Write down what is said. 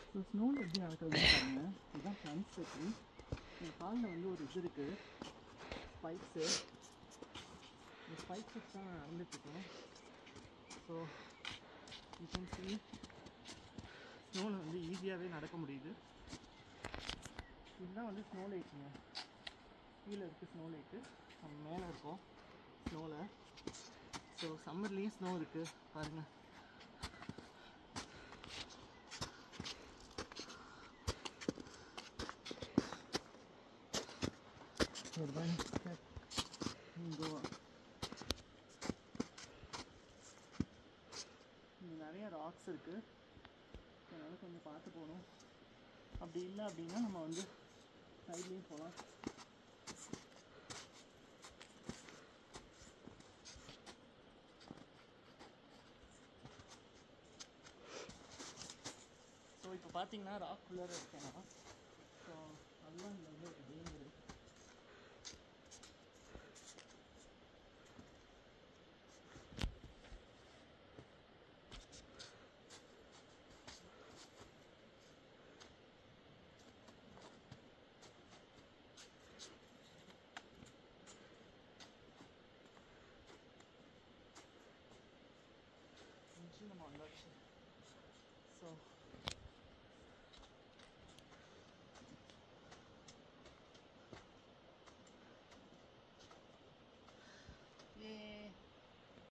So ஸ்னோவில் எப்படி நடக்கிறது பாருங்க இதுதான் ஃப்ரண்ட் செட்டு என் காலில் வந்து ஒரு இது இருக்குது ஸ்பைக்ஸு இந்த ஸ்பைக்ஸ் வச்சு தான் நான் நடந்துட்டுருக்கேன் ஸோ யூ கேன் see ஸ்னோவில் வந்து ஈஸியாகவே நடக்க முடியுது இதுதான் வந்து ஸ்னோ லேக்குங்க கீழே இருக்குது ஸ்னோ லேக்கு நம்ம மேலே இருக்கோம் ஸ்னோவில் ஸோ சம்மர்லேயும் ஸ்னோ இருக்குது பாருங்கள் Urban Tech in Goa. இங்கே நிறைய ராக்ஸ் இருக்குது அதனால் கொஞ்சம் பார்த்து போகணும் அப்படி இல்லை அப்படின்னா நம்ம வந்து சைட்லேயும் போகலாம் ஸோ இப்போ பார்த்தீங்கன்னா ராக் குள்ளே இருக்கேன் நான் ஸோ அதுதான் இங்கே வந்து ஒரு கேம்